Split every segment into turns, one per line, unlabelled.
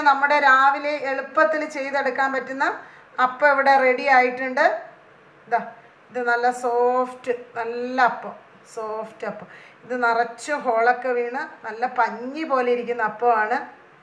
നമ്മുടെ രാവിലെ എളുപ്പത്തിൽ ചെയ്തെടുക്കാൻ പറ്റുന്ന അപ്പം ഇവിടെ റെഡി ആയിട്ടുണ്ട് ഇതാ ഇത് നല്ല സോഫ്റ്റ് നല്ല അപ്പം സോഫ്റ്റ് അപ്പം ഇത് നിറച്ച് ഹോളൊക്കെ വീണ് നല്ല പഞ്ഞി പോലെ ഇരിക്കുന്ന അപ്പമാണ്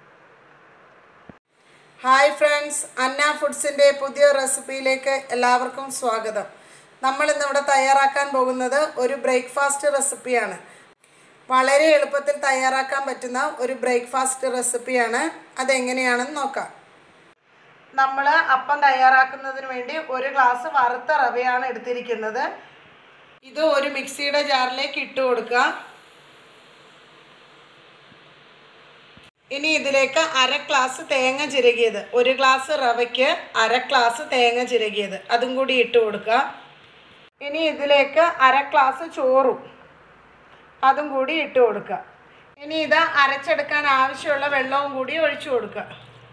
ഹായ് ഫ്രണ്ട്സ് അന്ന ഫുഡ്സിൻ്റെ പുതിയ റെസിപ്പിയിലേക്ക് എല്ലാവർക്കും സ്വാഗതം നമ്മൾ ഇന്നിവിടെ തയ്യാറാക്കാൻ പോകുന്നത് ഒരു ബ്രേക്ക്ഫാസ്റ്റ് റെസിപ്പിയാണ് വളരെ എളുപ്പത്തിൽ തയ്യാറാക്കാൻ പറ്റുന്ന ഒരു ബ്രേക്ക്ഫാസ്റ്റ് റെസിപ്പിയാണ് അതെങ്ങനെയാണെന്ന് നോക്കാം നമ്മൾ അപ്പം തയ്യാറാക്കുന്നതിന് വേണ്ടി ഒരു ഗ്ലാസ് വറുത്ത റവയാണ് എടുത്തിരിക്കുന്നത് ഇത് ഒരു മിക്സിയുടെ ജാറിലേക്ക് ഇട്ട് കൊടുക്കുക ഇനി ഇതിലേക്ക് അര ഗ്ലാസ് തേങ്ങ ചിരകിയത് ഒരു ഗ്ലാസ് റവയ്ക്ക് അര ഗ്ലാസ് തേങ്ങ ചിരകിയത് അതും കൂടി ഇട്ട് കൊടുക്കുക ഇനി ഇതിലേക്ക് അര ഗ്ലാസ് ചോറും അതും കൂടി ഇട്ട് കൊടുക്കുക ഇനി ഇത് അരച്ചെടുക്കാൻ ആവശ്യമുള്ള വെള്ളവും കൂടി ഒഴിച്ചു കൊടുക്കുക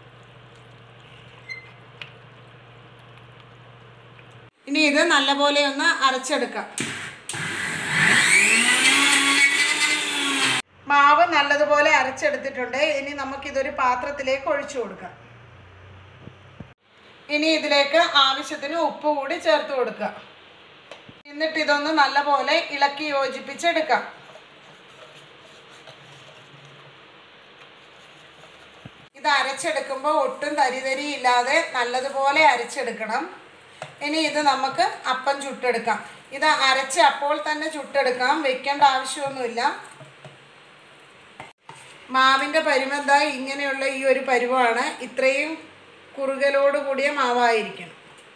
ഇനി ഇത് നല്ലപോലെ ഒന്ന് അരച്ചെടുക്കാം മാവ് നല്ലതുപോലെ അരച്ചെടുത്തിട്ടുണ്ട് ഇനി നമുക്കിതൊരു പാത്രത്തിലേക്ക് ഒഴിച്ചു കൊടുക്കാം ഇനി ഇതിലേക്ക് ആവശ്യത്തിന് ഉപ്പ് കൂടി ചേർത്ത് കൊടുക്കുക എന്നിട്ട് ഇതൊന്ന് നല്ലപോലെ ഇളക്കി യോജിപ്പിച്ചെടുക്കാം ഇത് അരച്ചെടുക്കുമ്പോൾ ഒട്ടും തരിതരി ഇല്ലാതെ നല്ലതുപോലെ അരച്ചെടുക്കണം ഇനി ഇത് നമുക്ക് അപ്പം ചുട്ടെടുക്കാം ഇത് അരച്ച് അപ്പോൾ തന്നെ ചുട്ടെടുക്കാം വെക്കേണ്ട ആവശ്യമൊന്നുമില്ല മാവിൻ്റെ പരുമെന്ത ഇങ്ങനെയുള്ള ഈ ഒരു പരുവമാണ് ഇത്രയും കുറുകലോട് കൂടിയ മാവായിരിക്കണം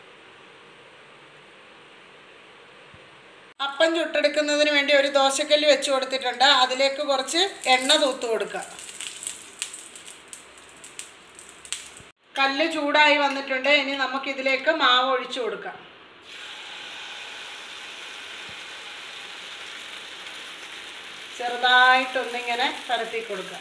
അപ്പം ചുട്ടെടുക്കുന്നതിന് വേണ്ടി ഒരു ദോശക്കല്ല് വെച്ച് കൊടുത്തിട്ടുണ്ട് അതിലേക്ക് കുറച്ച് എണ്ണ തൂത്ത് കൊടുക്കുക കല്ല് ചൂടായി വന്നിട്ടുണ്ട് ഇനി നമുക്കിതിലേക്ക് മാവ് ഒഴിച്ചു കൊടുക്കാം ചെറുതായിട്ടൊന്നിങ്ങനെ പരത്തി കൊടുക്കുക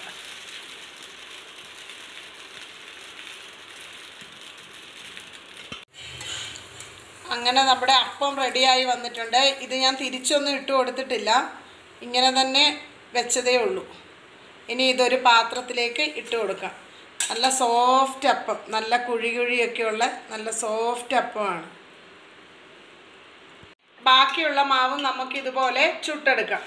അങ്ങനെ നമ്മുടെ അപ്പം റെഡിയായി വന്നിട്ടുണ്ട് ഇത് ഞാൻ തിരിച്ചൊന്നും ഇട്ട് കൊടുത്തിട്ടില്ല ഇങ്ങനെ തന്നെ വെച്ചതേ ഉള്ളൂ ഇനി ഇതൊരു പാത്രത്തിലേക്ക് ഇട്ട് കൊടുക്കാം നല്ല സോഫ്റ്റ് അപ്പം നല്ല കുഴി കുഴിയൊക്കെയുള്ള നല്ല സോഫ്റ്റ് അപ്പമാണ് ബാക്കിയുള്ള മാവും നമുക്ക് ഇതുപോലെ ചുട്ടെടുക്കാം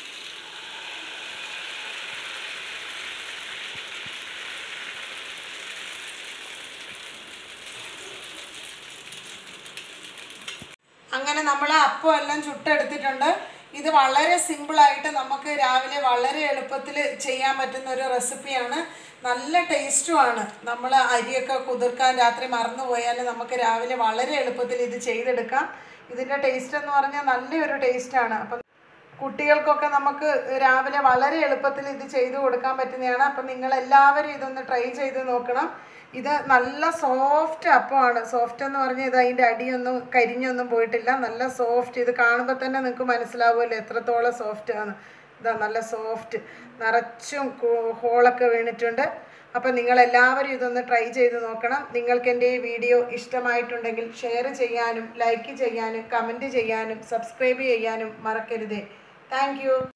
അങ്ങനെ നമ്മൾ അപ്പം എല്ലാം ചുട്ടെടുത്തിട്ടുണ്ട് ഇത് വളരെ സിമ്പിളായിട്ട് നമുക്ക് രാവിലെ വളരെ എളുപ്പത്തിൽ ചെയ്യാൻ പറ്റുന്ന ഒരു റെസിപ്പിയാണ് നല്ല ടേസ്റ്റുമാണ് നമ്മൾ അരിയൊക്കെ കുതിർക്കാൻ രാത്രി മറന്നു പോയാൽ നമുക്ക് രാവിലെ വളരെ എളുപ്പത്തിൽ ഇത് ചെയ്തെടുക്കാം ഇതിൻ്റെ ടേസ്റ്റ് എന്ന് പറഞ്ഞാൽ നല്ലൊരു ടേസ്റ്റാണ് അപ്പം കുട്ടികൾക്കൊക്കെ നമുക്ക് രാവിലെ വളരെ എളുപ്പത്തിൽ ഇത് ചെയ്തു കൊടുക്കാൻ പറ്റുന്നതാണ് അപ്പം നിങ്ങൾ എല്ലാവരും ഇതൊന്ന് ട്രൈ ചെയ്ത് നോക്കണം ഇത് നല്ല സോഫ്റ്റ് അപ്പമാണ് സോഫ്റ്റ് എന്ന് പറഞ്ഞാൽ ഇത് അതിൻ്റെ അടിയൊന്നും കരിഞ്ഞൊന്നും പോയിട്ടില്ല നല്ല സോഫ്റ്റ് ഇത് കാണുമ്പോൾ തന്നെ നിങ്ങൾക്ക് മനസ്സിലാവുമല്ലോ എത്രത്തോളം സോഫ്റ്റ് ആണ് ഇതാ നല്ല സോഫ്റ്റ് നിറച്ചും കു- ഹോളൊക്കെ വീണിട്ടുണ്ട് അപ്പം നിങ്ങളെല്ലാവരും ഇതൊന്ന് ട്രൈ ചെയ്ത് നോക്കണം നിങ്ങൾക്ക് എൻ്റെ ഈ വീഡിയോ ഇഷ്ടമായിട്ടുണ്ടെങ്കിൽ ഷെയർ ചെയ്യാനും ലൈക്ക് ചെയ്യാനും കമൻറ്റ് ചെയ്യാനും സബ്സ്ക്രൈബ് ചെയ്യാനും മറക്കരുതേ താങ്ക്